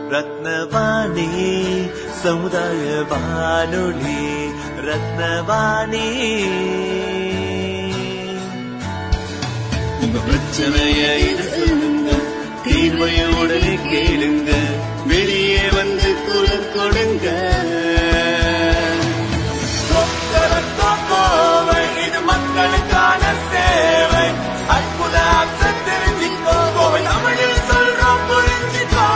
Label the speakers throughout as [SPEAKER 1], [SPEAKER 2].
[SPEAKER 1] ரத்னவாணி சமுதாய வானொலி ரத்னவாணி உங்க பிரச்சனைய இது சொல்லுங்க தீர்வைய உடனே கேளுங்க வெளியே வந்து குரல் கொடுங்க கொக்கரக்கோ கோவை, இது மக்களுக்கான சேவை அற்புத அர்த்தம் தெரிஞ்சுக்கோ கோவை தமிழில் சொல்றோம் புரிஞ்சுக்கோ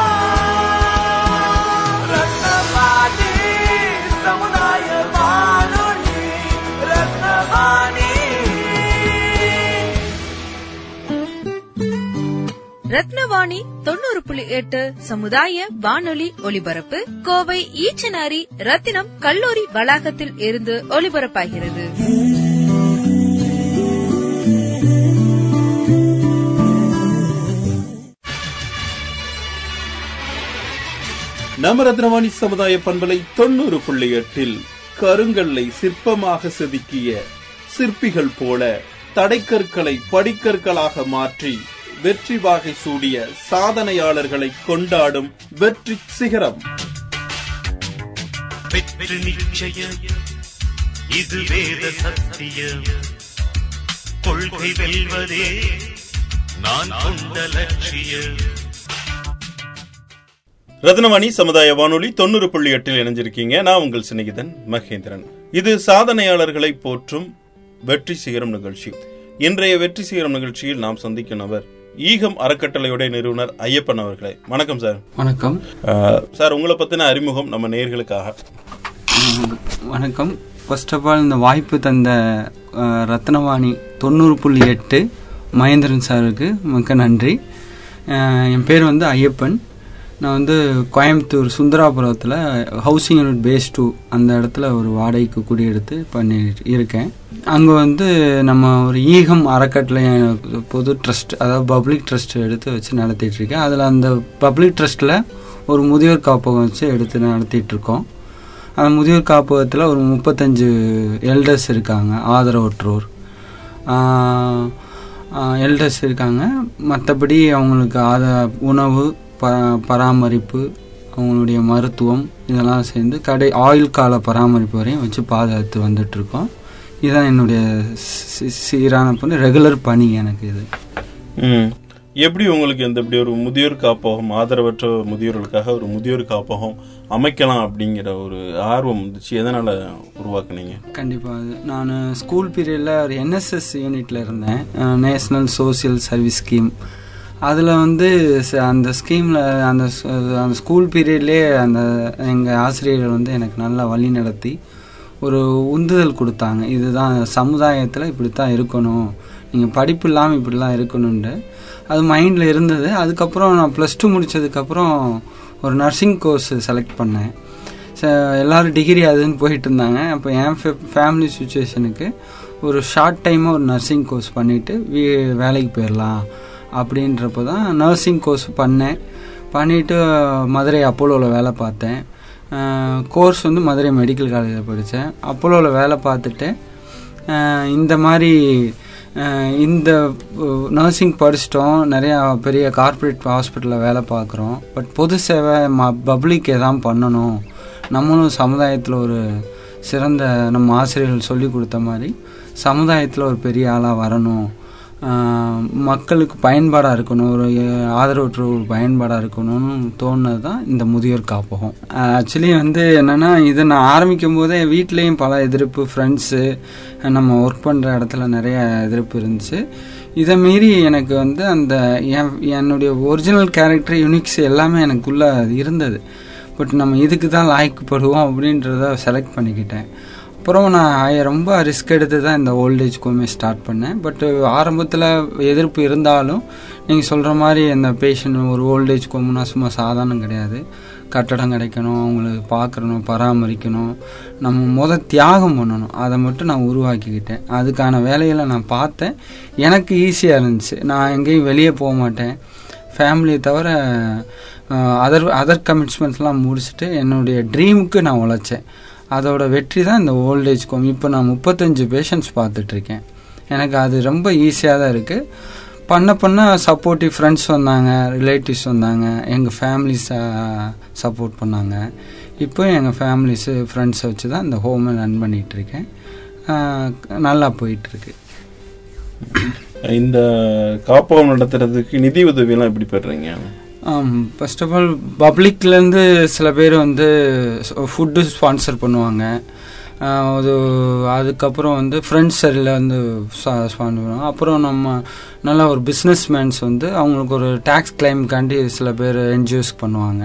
[SPEAKER 1] ரத்னவாணி சமுதாய வானொலி ரத்னவாணி
[SPEAKER 2] ரத்னவாணி தொண்ணூறு புள்ளி எட்டு சமுதாய வானொலி ஒலிபரப்பு கோவை ஈச்சனாரி ரத்தினம் கல்லூரி வளாகத்தில் இருந்து ஒலிபரப்பாகிறது
[SPEAKER 3] நம்ம ரத்னவாணி சமுதாய பண்பலை தொண்ணூறு புள்ளி எட்டில் கருங்கல்லை சிற்பமாக செதுக்கிய சிற்பிகள் போல தடைக்கற்களை படிக்கற்களாக மாற்றி வெற்றி வாகை சூடிய சாதனையாளர்களை கொண்டாடும் வெற்றி சிகரம்
[SPEAKER 1] வெற்றி நிச்சயம் இது வேத சத்தியம் கொள்கை வெல்வதே நான் கொண்ட லட்சியம்
[SPEAKER 3] ரத்னவாணி சமுதாய வானொலி தொண்ணூறு புள்ளி எட்டில் இணைஞ்சிருக்கீங்க நான் உங்கள் சிநேகிதன் மகேந்திரன் இது சாதனையாளர்களை போற்றும் வெற்றி சிகரம் நிகழ்ச்சி இன்றைய வெற்றி சிகரம் நிகழ்ச்சியில் நாம் சந்திக்கும் நபர் ஈகம் அறக்கட்டளையுடைய நிறுவனர் ஐயப்பன் அவர்களே வணக்கம் சார்
[SPEAKER 4] வணக்கம்
[SPEAKER 3] அஹ், சார் உங்களை பத்தின அறிமுகம் நம்ம நேர்களுக்காக
[SPEAKER 4] அஹ் வணக்கம் ஃபர்ஸ்ட் ஆஃப் ஆல் இந்த வாய்ப்பு தந்த அஹ், ரத்னவாணி தொண்ணூறு புள்ளி எட்டு மகேந்திரன் சாருக்கு மிக்க நன்றி அஹ், என் பேர் வந்து ஐயப்பன் நான் வந்து கோயம்புத்தூர் சுந்தராபுரத்தில் ஹவுசிங் யூனிட் பேஸ் டூ அந்த இடத்துல ஒரு வாடகைக்கு குடியெடுத்து பண்ணி இருக்கேன் அங்கே வந்து நம்ம ஒரு ஈகம் அறக்கட்டளை பொது ட்ரஸ்ட் அதாவது பப்ளிக் ட்ரஸ்ட் எடுத்து வச்சு நடத்திட்டு இருக்கேன் அதில் அந்த பப்ளிக் ட்ரஸ்ட்டில் ஒரு முதியோர் காப்பகம் வச்சு எடுத்து நடத்திட்டு இருக்கோம் அந்த முதியோர் காப்பகத்தில் ஒரு முப்பத்தஞ்சு எல்டர்ஸ் இருக்காங்க ஆதரவற்றோர் எல்டர்ஸ் இருக்காங்க மற்றபடி அவங்களுக்கு ஆத உணவு ப பராமரிப்பு அவங்களுடைய மருத்துவம் இதெல்லாம் சேர்ந்து கடை ஆயுள் கால பராமரிப்பு வரையும் வச்சு பாதுகாத்து வந்துட்டுருக்கோம் இதுதான் என்னுடைய சி- சீரான பணி ரெகுலர் பணி எனக்கு இது
[SPEAKER 3] ம். எப்படி உங்களுக்கு இந்த இப்படி ஒரு முதியோர் காப்பகம் ஆதரவற்ற முதியோர்களுக்காக ஒரு முதியோர் காப்பகம் அமைக்கலாம் அப்படிங்கிற ஒரு ஆர்வம் வந்துச்சு எதனால உருவாக்குனீங்க
[SPEAKER 4] கண்டிப்பாக அது நான் ஸ்கூல் பீரியடில் ஒரு என்எஸ்எஸ் யூனிட்டில் இருந்தேன் நேஷ்னல் சோஷியல் சர்வீஸ் ஸ்கீம் அதில் வந்து ச- அந்த ஸ்கீமில் அந்த ஸ்- அந்த ஸ்கூல் பீரியட்லேயே அந்த எங்கள் ஆசிரியர்கள் வந்து எனக்கு நல்லா வழி நடத்தி ஒரு உந்துதல் கொடுத்தாங்க இதுதான் சமுதாயத்தில் இப்படித்தான் இருக்கணும் நீங்கள் படிப்பு இல்லாமல் இப்படிலாம் இருக்கணுன்ட்டு அது மைண்டில் இருந்தது அதுக்கப்புறம் நான் ப்ளஸ் டூ முடித்ததுக்கப்புறம் ஒரு நர்சிங் கோர்ஸ் செலக்ட் பண்ணேன் ச- எல்லாரும் டிகிரி அதுன்னு போயிட்டு இருந்தாங்க அப்போ என் ஃபேமிலி சுச்சுவேஷனுக்கு ஒரு ஷார்ட் டைமாக ஒரு நர்சிங் கோர்ஸ் பண்ணிவிட்டு வீ வேலைக்கு போயிடலாம் அப்படின்றப்போ தான் நர்சிங் கோர்ஸ் பண்ணேன் பண்ணிவிட்டு மதுரை அப்போலோவில் வேலை பார்த்தேன் கோர்ஸ் வந்து மதுரை மெடிக்கல் காலேஜில் படித்தேன் அப்போலோவில் வேலை பார்த்துட்டு அஹ், இந்த மாதிரி அஹ், இந்த நர்சிங் படிச்சிட்டோம் நிறையா பெரிய கார்ப்பரேட் ஹாஸ்பிட்டலில் வேலை பார்க்குறோம் பட் பொது சேவை ம பப்ளிக் எதாவது பண்ணணும் நம்மளும் சமுதாயத்தில் ஒரு சிறந்த நம்ம ஆசிரியர்கள் சொல்லி கொடுத்த மாதிரி சமுதாயத்தில் ஒரு பெரிய ஆளாக வரணும் ஆஹ் மக்களுக்கு பயன்பாடாக இருக்கணும் ஒரு ஆதரவற்ற ஒரு பயன்பாடாக இருக்கணும்னு தோணுனது தான் இந்த முதியோர் காப்பகம் ஆக்சுவலி வந்து என்னென்னா இதை நான் ஆரம்பிக்கும் போதே வீட்லேயும் பல எதிர்ப்பு ஃப்ரெண்ட்ஸு நம்ம ஒர்க் பண்ணுற இடத்துல நிறைய எதிர்ப்பு இருந்துச்சு இதை மீறி எனக்கு வந்து அந்த என் என்னுடைய ஒரிஜினல் கேரக்டர் யுனிக்ஸ் எல்லாமே எனக்குள்ளே இருந்தது பட் நம்ம இதுக்கு தான் லாய்க்குப்படுவோம் அப்படின்றத செலக்ட் பண்ணிக்கிட்டேன் அப்புறம் நான் ஐ- ரொம்ப ரிஸ்க் எடுத்து தான் இந்த ஓல்டேஜ் கோமே ஸ்டார்ட் பண்ணேன் பட் ஆரம்பத்தில் எதிர்ப்பு இருந்தாலும் நீங்கள் சொல்கிற மாதிரி இந்த பேஷண்ட் ஒரு ஓல்டேஜ் கோம்னா சும்மா சாதாரணம் கிடையாது கட்டடம் கிடைக்கணும் அவங்களுக்கு பார்க்கணும் பராமரிக்கணும் நம்ம முத தியாகம் பண்ணணும் அதை மட்டும் நான் உருவாக்கிக்கிட்டேன் அதுக்கான வேலைகளை நான் பார்த்தேன் எனக்கு ஈஸியாக இருந்துச்சு நான் எங்கேயும் வெளியே போக மாட்டேன் ஃபேமிலியை தவிர அதர் அதர் கமிட்மெண்ட்ஸ்லாம் முடிச்சுட்டு என்னுடைய ட்ரீமுக்கு நான் உழைச்சேன் அதோட வெற்றி தான் இந்த ஓல்டேஜ் கோம் இப்போ நான் முப்பத்தஞ்சு பேஷண்ட்ஸ் பார்த்துட்ருக்கேன் எனக்கு அது ரொம்ப ஈஸியாக தான் இருக்குது பண்ண பண்ண சப்போர்ட்டிவ் ஃப்ரெண்ட்ஸ் வந்தாங்க ரிலேட்டிவ்ஸ் வந்தாங்க எங்கள் ஃபேமிலிஸ் சப்போர்ட் பண்ணாங்க இப்போ எங்கள் ஃபேமிலிஸு ஃப்ரெண்ட்ஸை வச்சு தான் இந்த ஹோமை ரன் பண்ணிகிட்ருக்கேன் நல்லா போயிட்டுருக்கு
[SPEAKER 3] இந்த காப்பகம் நடத்துறதுக்கு நிதி உதவியெல்லாம் எப்படி பெறுறீங்க
[SPEAKER 4] ஃபர்ஸ்ட் ஆஃப் ஆல் பப்ளிக்லேருந்து சில பேர் வந்து ஃபுட்டு ஸ்பான்சர் பண்ணுவாங்க ஆஹ் அது அதுக்கப்புறம் வந்து ஃப்ரெண்ட்ஸ் சைடில் வந்து ஸ்பான்சர் பண்ணுவாங்க அப்புறம் நம்ம நல்ல ஒரு பிஸ்னஸ் மேன்ஸ் வந்து அவங்களுக்கு ஒரு டேக்ஸ் கிளைம்காண்டி சில பேர் என்ஜிஓஸ்க்கு பண்ணுவாங்க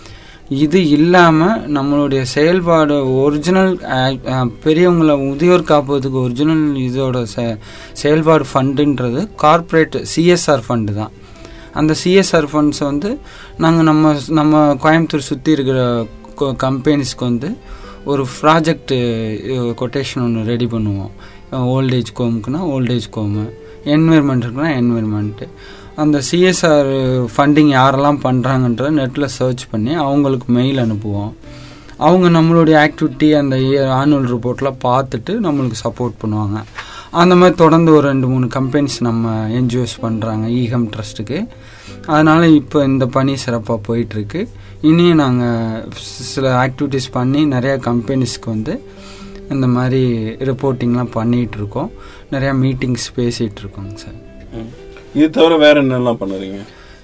[SPEAKER 4] இது இல்லாமல் நம்மளுடைய செயல்பாடு ஒரிஜினல் பெரியவங்களை முதியோர் காப்பதுக்கு ஒரிஜினல் இதோட செ செயல்பாடு ஃபண்டுன்றது கார்ப்பரேட் சிஎஸ்ஆர் ஃபண்டு தான் அந்த சிஎஸ்ஆர் ஃபண்ட்ஸ் வந்து நாங்கள் நம்ம நம்ம கோயம்புத்தூர் சுற்றி இருக்கிற கம்பெனிஸ்க்கு வந்து ஒரு ப்ராஜெக்ட் கொட்டேஷன் ஒன்று ரெடி பண்ணுவோம் ஓல்டேஜ் கோமுக்குனா ஓல்டேஜ் கோமு என்விரான்மெண்ட் இருக்குன்னா என்விரான்மெண்ட்டு அந்த சிஎஸ்ஆர் ஃபண்டிங் யாரெல்லாம் பண்ணுறாங்கன்ற நெட்டில் சர்ச் பண்ணி அவங்களுக்கு மெயில் அனுப்புவோம் அவங்க நம்மளுடைய ஆக்டிவிட்டி அந்த ஆனுவல் ரிப்போர்ட்லாம் பார்த்துட்டு நம்மளுக்கு சப்போர்ட் பண்ணுவாங்க அந்த மாதிரி தொடர்ந்து ஒரு ரெண்டு மூணு கம்பெனிஸ் நம்ம என்ஜிஓஸ் பண்ணுறாங்க ஈகம் ட்ரஸ்ட்டுக்கு அதனால் இப்போ இந்த பணி சிறப்பாக போயிட்டுருக்கு இனியும் நாங்கள் சில ஆக்டிவிட்டீஸ் பண்ணி நிறையா கம்பெனிஸ்க்கு வந்து இந்த மாதிரி ரிப்போர்ட்டிங்லாம் பண்ணிகிட்ருக்கோம் நிறையா மீட்டிங்ஸ் பேசிகிட்டு இருக்கோங்க சார்
[SPEAKER 3] இது தவிர வேற என்னெல்லாம் பண்ணுறீங்க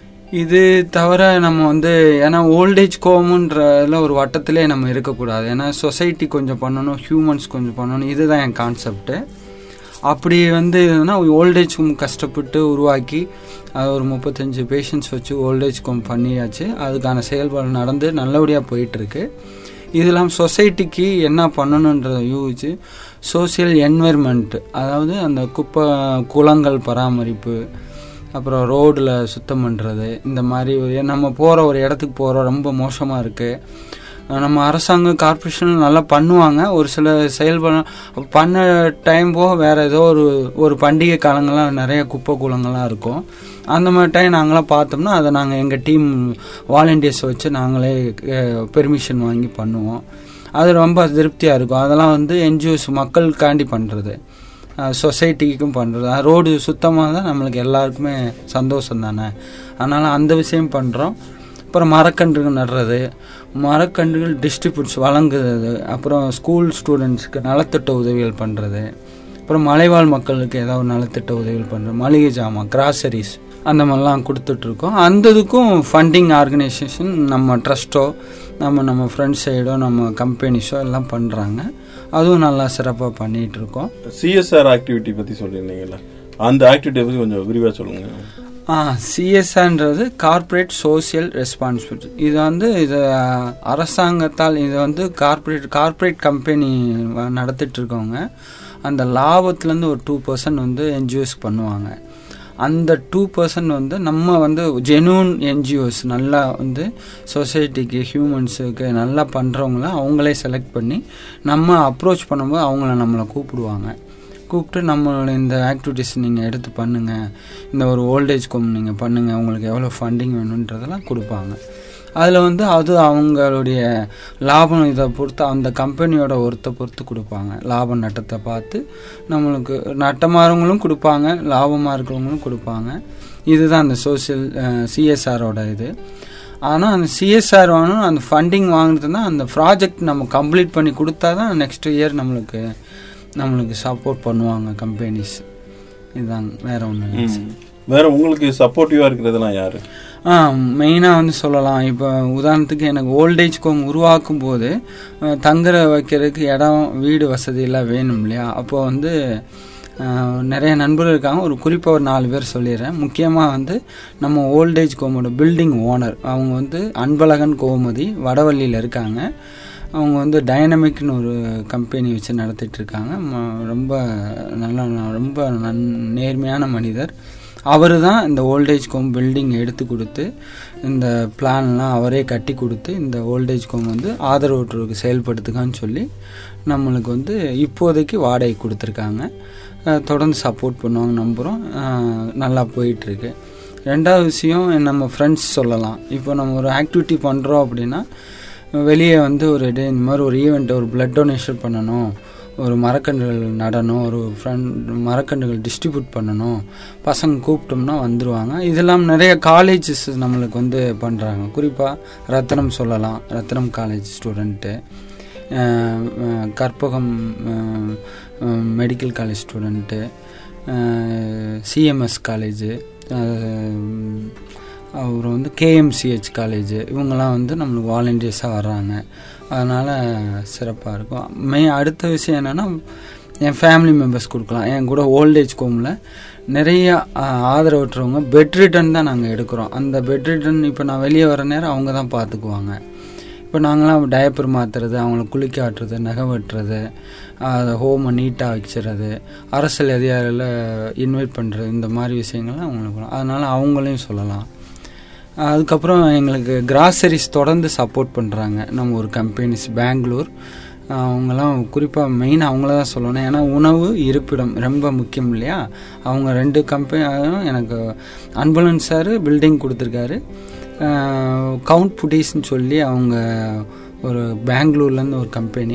[SPEAKER 4] இது தவிர நம்ம வந்து ஏன்னா ஓல்டேஜ் கோமுன்றதுல ஒரு வட்டத்திலே நம்ம இருக்கக்கூடாது ஏன்னா சொசைட்டி கொஞ்சம் பண்ணணும் ஹியூமன்ஸ் கொஞ்சம் பண்ணணும் இதுதான் என் கான்செப்ட்டு அப்படி வந்து இதுனா ஓல்டேஜ் ஹோம் கஷ்டப்பட்டு உருவாக்கி அது ஒரு முப்பத்தஞ்சு பேஷண்ட்ஸ் வச்சு ஓல்டேஜ் ஹோம் பண்ணியாச்சு அதுக்கான செயல்பாடு நடந்து நல்லபடியாக போயிட்டுருக்கு இதெல்லாம் சொசைட்டிக்கு என்ன பண்ணணுன்றதை யூகிச்சு சோசியல் என்வைர்மெண்ட் அதாவது அந்த குப்பை குளங்கள் பராமரிப்பு அப்புறம் ரோடில் சுத்தம் பண்ணுறது இந்த மாதிரி ஒரு- நம்ம போகிற ஒரு இடத்துக்கு போகிறோம் ரொம்ப மோசமாக இருக்குது நம்ம அரசாங்கம் கார்ப்பரேஷன் நல்லா பண்ணுவாங்க ஒரு சில செயல்பட பண்ண டைம் போக வேறு ஏதோ ஒரு ஒரு பண்டிகை காலங்கள்லாம் நிறைய குப்பை குளங்கள்லாம் இருக்கும் அந்த மாதிரி டைம் நாங்களாம் பார்த்தோம்னா அதை நாங்கள் எங்கள் டீம் வாலண்டியர்ஸ் வச்சு நாங்களே பெர்மிஷன் வாங்கி பண்ணுவோம் அது ரொம்ப திருப்தியாக இருக்கும் அதெல்லாம் வந்து என்ஜிஓஸ் மக்களுக்காண்டி பண்ணுறது சொசைட்டிக்கும் பண்ணுறது ரோடு சுத்தமாக தான் நம்மளுக்கு எல்லாருக்குமே சந்தோஷம் தானே அதனால் அந்த விஷயம் பண்ணுறோம் அப்புறம் மரக்கன்றுகள் நடுறது மரக்கன்றுகள் டிஸ்ட்ரிபியூட்ஸ் வழங்குறது அப்புறம் ஸ்கூல் ஸ்டூடெண்ட்ஸ்க்கு நலத்திட்ட உதவிகள் பண்ணுறது அப்புறம் மலைவாழ் மக்களுக்கு ஏதாவது நலத்திட்ட உதவிகள் பண்ணுறது மளிகை ஜாமான் கிராசரிஸ் அந்த மாதிரிலாம் கொடுத்துட்ருக்கோம் அந்த இதுக்கும் ஃபண்டிங் ஆர்கனைசேஷன் நம்ம ட்ரஸ்ட்டோ நம்ம நம்ம ஃப்ரெண்ட்ஸ் சைடோ நம்ம கம்பெனிஸோ எல்லாம் பண்ணுறாங்க அதுவும் நல்லா சிறப்பாக பண்ணிகிட்டு இருக்கோம்
[SPEAKER 3] சிஎஸ்ஆர் ஆக்டிவிட்டி பற்றி சொல்லியிருந்தீங்கல்ல அந்த ஆக்டிவிட்டி பற்றி கொஞ்சம் விரிவாக சொல்லுங்க
[SPEAKER 4] ஆ சிஎஸ்ஆன்றது கார்ப்பரேட் சோசியல் ரெஸ்பான்சிபிலிட்டி இது வந்து இது அஹ், அரசாங்கத்தால் இது வந்து கார்ப்பரேட் கார்ப்பரேட் கம்பெனி நடத்திட்டு இருக்கவங்க அந்த லாபத்துலேருந்து ஒரு டூ பர்சன்ட் வந்து என்ஜிஓஸ் பண்ணுவாங்க அந்த டூ பர்சன்ட் வந்து நம்ம வந்து ஜெனூன் என்ஜிஓஸ் நல்லா வந்து சொசைட்டிக்கு ஹியூமன்ஸுக்கு நல்லா பண்ணுறவங்கள அவங்களே செலக்ட் பண்ணி நம்ம அப்ரோச் பண்ணும்போது அவங்கள நம்மளை கூப்பிடுவாங்க கூப்பிட்டு நம்மளோட இந்த ஆக்டிவிட்டிஸ் நீங்கள் எடுத்து பண்ணுங்கள் இந்த ஒரு ஓல்டேஜ் கோம் நீங்கள் பண்ணுங்கள் உங்களுக்கு எவ்வளோ ஃபண்டிங் வேணுன்றதெல்லாம் கொடுப்பாங்க அதில் வந்து அது அவங்களுடைய லாபம் இதை பொறுத்து அந்த கம்பெனியோட ஒருத்தை பொறுத்து கொடுப்பாங்க லாப நட்டத்தை பார்த்து நம்மளுக்கு நட்டமாகறவங்களும் கொடுப்பாங்க லாபமாக இருக்கிறவங்களும் கொடுப்பாங்க இதுதான் அந்த சோசியல் சிஎஸ்ஆரோட இது ஆனால் அந்த சிஎஸ்ஆர் வாங்கணும் அந்த ஃபண்டிங் வாங்கினதுன்னா அந்த ப்ராஜெக்ட் நம்ம கம்ப்ளீட் பண்ணி கொடுத்தா தான் நெக்ஸ்ட் இயர் நம்மளுக்கு நம்மளுக்கு சப்போர்ட் பண்ணுவாங்க கம்பெனிஸ் இதுதாங்க வேற ஒன்றும் இல்லை சார்.
[SPEAKER 3] வேற உங்களுக்கு சப்போர்ட்டிவாக இருக்கிறதெல்லாம் யாரு
[SPEAKER 4] ஆ மெயினாக வந்து சொல்லலாம் இப்போ உதாரணத்துக்கு எனக்கு ஓல்டேஜ் ஹோம் உருவாக்கும் போது அஹ், தங்குற வைக்கிறதுக்கு இடம் வீடு வசதி எல்லாம் வேணும் இல்லையா அப்போ வந்து அஹ், நிறைய நண்பர்கள் இருக்காங்க ஒரு குறிப்பாக ஒரு நாலு பேர் சொல்லிடுறேன் முக்கியமாக வந்து நம்ம ஓல்டேஜ் ஹோமோட பில்டிங் ஓனர் அவங்க வந்து அன்பழகன் கோமதி வடவள்ளியில் இருக்காங்க அவங்க வந்து டைனமிக்னு ஒரு கம்பெனி வச்சு நடத்திட்டு இருக்காங்க ம- ரொம்ப நல்ல ரொம்ப நன் நேர்மையான மனிதர் அவர் தான் இந்த ஓல்டேஜ் கோம் பில்டிங் எடுத்து கொடுத்து இந்த பிளான்லாம் அவரே கட்டி கொடுத்து இந்த ஓல்டேஜ் கோம் வந்து ஆதரவற்றோருக்கு செயல்படுத்துக்கான்னு சொல்லி நம்மளுக்கு வந்து இப்போதைக்கு வாடகை கொடுத்துருக்காங்க அஹ் தொடர்ந்து சப்போர்ட் பண்ணுவாங்க நம்புகிறோம் அஹ் நல்லா போயிட்டுருக்கு ரெண்டாவது விஷயம் நம்ம ஃப்ரெண்ட்ஸ் சொல்லலாம் இப்போ நம்ம ஒரு ஆக்டிவிட்டி பண்ணுறோம் அப்படின்னா வெளியே வந்து ஒரு டே இந்த மாதிரி ஒரு ஈவெண்ட் ஒரு பிளட் டொனேஷன் பண்ணணும் ஒரு மரக்கன்றுகள் நடணும் ஒரு ஃப்ரெண்ட் மரக்கன்றுகள் டிஸ்ட்ரிபியூட் பண்ணணும் பசங்க கூப்பிட்டோம்னா வந்துடுவாங்க இதெல்லாம் நிறைய காலேஜஸ் நம்மளுக்கு வந்து பண்ணுறாங்க குறிப்பாக ரத்னம் சொல்லலாம் Rathnam college student Karpagam medical college student CMS college அப்புறம் வந்து கேஎம்சிஹெச் காலேஜ் இவங்கெல்லாம் வந்து நம்மளுக்கு வாலண்டியர்ஸாக வர்றாங்க அதனால் சிறப்பாக இருக்கும் மெயின் அடுத்த விஷயம் என்னென்னா என் ஃபேமிலி மெம்பர்ஸ் கொடுக்கலாம் என் கூட ஓல்டேஜ் ஹோமில் நிறைய ஆ- ஆதரவற்றவங்க பெட் ரிட்டன் தான் நாங்கள் எடுக்கிறோம் அந்த பெட் ரிட்டன் இப்போ நான் வெளியே வர நேரம் அவங்க தான் பார்த்துக்குவாங்க இப்போ நாங்களாம் டயப்பர் மாற்றுறது அவங்கள குளிக்க ஆட்டுறது நகை வெட்டுறது அதை ஹோமை நீட்டாக வச்சுறது அரசியல் அதிகாரியில் இன்வைட் பண்ணுறது இந்த மாதிரி விஷயங்கள்லாம் அவங்களுக்கு அதனால் அவங்களையும் சொல்லலாம் அதுக்கப்புறம் எங்களுக்கு கிராசரிஸ் தொடர்ந்து சப்போர்ட் பண்ணுறாங்க நம்ம ஒரு கம்பெனிஸ் பெங்களூர் அவங்கெல்லாம் குறிப்பாக மெயின் அவங்கள தான் சொல்லணும் ஏன்னா உணவு இருப்பிடம் ரொம்ப முக்கியம் இல்லையா அவங்க ரெண்டு கம்பெனியும் எனக்கு அன்பலன் சார் பில்டிங் கொடுத்துருக்காரு கவுண்ட் புட்டீஸ்னு சொல்லி அவங்க ஒரு பெங்களூர்லேருந்து ஒரு கம்பெனி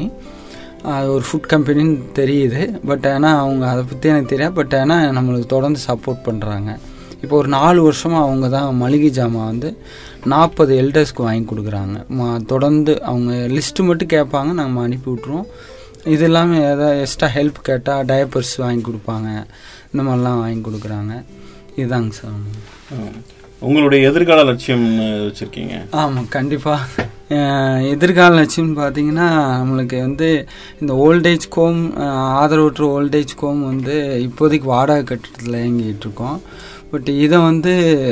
[SPEAKER 4] அது ஒரு ஃபுட் கம்பெனின்னு தெரியுது பட் ஆனால் அவங்க அதை பற்றி எனக்கு தெரியாது பட் ஆனால் நம்மளுக்கு தொடர்ந்து சப்போர்ட் பண்ணுறாங்க இப்போ ஒரு நாலு வருஷமாக அவங்க தான் மளிகை ஜாமான் வந்து நாற்பது எல்டர்ஸ்க்கு வாங்கி கொடுக்குறாங்க ம- தொடர்ந்து அவங்க லிஸ்ட்டு மட்டும் கேட்பாங்க நம்ம அனுப்பி விட்ருவோம் இது இல்லாமல் ஏதாவது எக்ஸ்ட்ரா ஹெல்ப் கேட்டால் டயப்பர்ஸ் வாங்கி கொடுப்பாங்க இந்த மாதிரிலாம் வாங்கி கொடுக்குறாங்க இதுதாங்க சார்
[SPEAKER 3] ம். உங்களுடைய எதிர்கால லட்சியம் வச்சிருக்கீங்க
[SPEAKER 4] ஆமாம் கண்டிப்பாக எதிர்கால லட்சியம் பார்த்தீங்கன்னா நம்மளுக்கு வந்து இந்த ஓல்டேஜ் கோம் ஆதரவற்ற ஓல்டேஜ் கோம் வந்து இப்போதைக்கு வாடகை கட்டிடத்தில் இயங்கிட்டு இருக்கோம் பட் இதை வந்து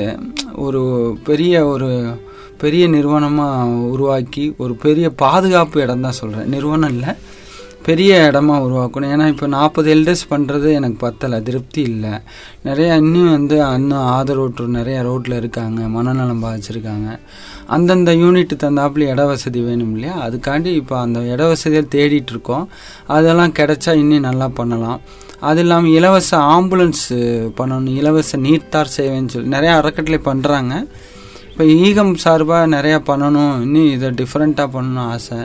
[SPEAKER 4] ஒரு பெரிய ஒரு பெரிய நிறுவனமாக உருவாக்கி ஒரு பெரிய பாதுகாப்பு இடம் தான் சொல்கிறேன் நிறுவனம் இல்லை பெரிய இடமா உருவாக்கணும் ஏன்னா இப்போ நாற்பது எல்டர்ஸ் பண்ணுறது எனக்கு பத்தலை திருப்தி இல்லை நிறைய இன்னும் வந்து இன்னும் ஆதரவற்று நிறைய ரோட்டில் இருக்காங்க மனநலம் பாதிச்சிருக்காங்க அந்தந்த யூனிட் தந்தாப்புல இட வசதி வேணும் இல்லையா அதுக்காண்டி இப்போ அந்த இட வசதியை தேடிட்டு இருக்கோம் அதெல்லாம் கிடைச்சா இன்னும் நல்லா பண்ணலாம் அது இல்லாமல் இலவச ஆம்புலன்ஸ் பண்ணணும் இலவச நீர்த்தார் சேவைன்னு சொல்லி நிறைய அறக்கட்டளை பண்ணுறாங்க இப்போ ஈகம் சார்பாக நிறையா பண்ணணும் இன்னும் இதை டிஃப்ரெண்ட்டாக பண்ணணும் ஆசை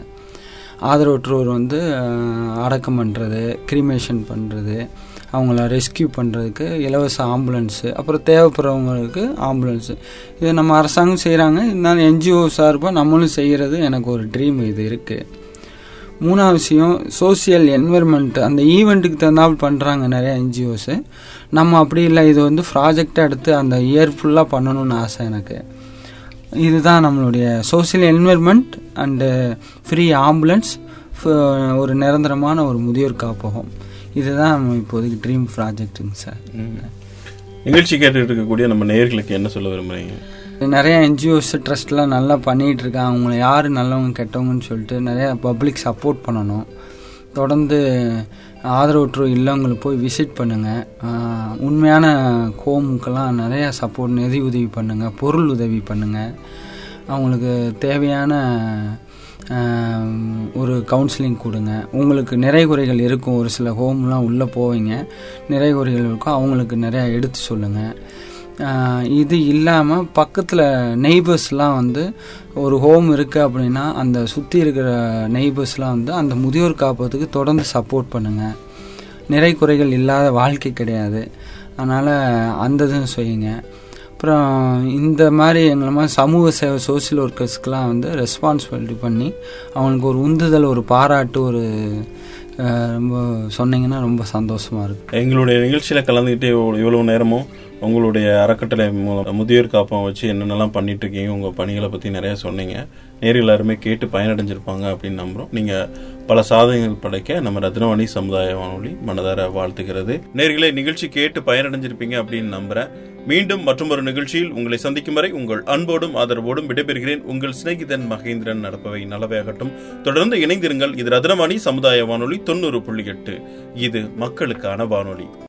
[SPEAKER 4] ஆதரவற்றோர் வந்து அஹ், அடக்கம் பண்ணுறது கிரிமேஷன் பண்ணுறது அவங்கள ரெஸ்கியூ பண்ணுறதுக்கு இலவச ஆம்புலன்ஸு அப்புறம் தேவைப்படுறவங்களுக்கு ஆம்புலன்ஸு இது நம்ம அரசாங்கம் செய்கிறாங்க இருந்தாலும் என்ஜிஓ சார்பாக நம்மளும் செய்கிறது எனக்கு ஒரு ட்ரீம் இது இருக்குது மூணாவது விஷயம் சோசியல் என்விரான்மெண்ட் அந்த ஈவெண்ட்டுக்கு தகுந்தாப்புல பண்ணுறாங்க நிறைய என்ஜிஓஸு நம்ம அப்படி இல்லை இது வந்து ப்ராஜெக்டாக எடுத்து அந்த இயர் ஃபுல்லாக பண்ணணும்னு ஆசை எனக்கு இதுதான் நம்மளுடைய social environment and free ambulance ஒரு நிரந்தரமான ஒரு முதியோர் காப்பகம் இதுதான் நம்ம இப்போதைக்கு ட்ரீம் ப்ராஜெக்ட்டுங்க சார்
[SPEAKER 3] நிகழ்ச்சி கேட்டுட்டு இருக்கக்கூடிய நம்ம நேயர்களுக்கு என்ன சொல்ல விரும்புறீங்க
[SPEAKER 4] நிறைய என்ஜிஓஸ் ட்ரஸ்ட்லாம் நல்லா பண்ணிகிட்டு இருக்காங்க அவங்கள யார் நல்லவங்க கெட்டவங்கன்னு சொல்லிட்டு நிறைய பப்ளிக் சப்போர்ட் பண்ணணும் தொடர்ந்து ஆதரவற்றோர் இல்லங்களுக்கு போய் விசிட் பண்ணுங்கள் உண்மையான ஹோமுக்கெல்லாம் நிறைய சப்போர்ட் நிதி உதவி பண்ணுங்கள் பொருள் உதவி பண்ணுங்கள் அவங்களுக்கு தேவையான ஆஹ், ஒரு கவுன்சிலிங் கொடுங்க உங்களுக்கு நிறை குறைகள் இருக்கும் ஒரு சில ஹோம்லாம் உள்ளே போவீங்க நிறை குறைகள் இருக்கும் அவங்களுக்கு நிறையா எடுத்து சொல்லுங்கள் ஆஹ் இது இல்லாமல் பக்கத்தில் நெய்பர்ஸ்லாம் வந்து ஒரு ஹோம் இருக்குது அப்படின்னா அந்த சுற்றி இருக்கிற நெய்பர்ஸ்லாம் வந்து அந்த முதியோர் காப்பதுக்கு தொடர்ந்து சப்போர்ட் பண்ணுங்கள் நிறை குறைகள் இல்லாத வாழ்க்கை கிடையாது அதனால் அந்த இதுவும் செய்யுங்க அப்புறம் இந்த மாதிரி எங்களை மாதிரி சமூக சேவை சோசியல் ஒர்க்கர்ஸ்க்கெலாம் வந்து ரெஸ்பான்சிபிலிட்டி பண்ணி அவங்களுக்கு ஒரு உந்துதல் ஒரு பாராட்டு ஒரு ஆஹ் ரொம்ப சொன்னீங்கன்னா ரொம்ப சந்தோஷமாக இருக்கும்
[SPEAKER 3] எங்களுடைய நிகழ்ச்சியில கலந்துக்கிட்டு இவ்வளவு- இவ்வளவு நேரமும் உங்களுடைய அறக்கட்டளை மூலம் முதியோர் காப்பம் வச்சு என்னென்னலாம் பண்ணிட்டு இருக்கீங்க உங்க பணிகளை பத்தி நிறைய சொன்னீங்க நேரில் எல்லாருமே கேட்டு பயனடைஞ்சிருப்பாங்க அப்படின்னு நம்புறோம் நீங்க பல சாதனைகள் படைக்க நம்ம ரத்னவாணி சமுதாய வானொலி மனதார வாழ்த்துகிறது நேர்களே நிகழ்ச்சி கேட்டு பயனடைஞ்சிருப்பீங்க அப்படின்னு நம்புறேன் மீண்டும் மற்றொரு நிகழ்ச்சியில் உங்களை சந்திக்கும் வரை உங்கள் அன்போடும் ஆதரவோடும் விடைபெறுகிறேன் உங்கள் சிநேகிதன் மகேந்திரன் நடப்பவை நலவையாகட்டும் தொடர்ந்து இணைந்திருங்கள் இது ரத்னவாணி சமுதாய வானொலி தொண்ணூறு புள்ளி எட்டு இது மக்களுக்கான வானொலி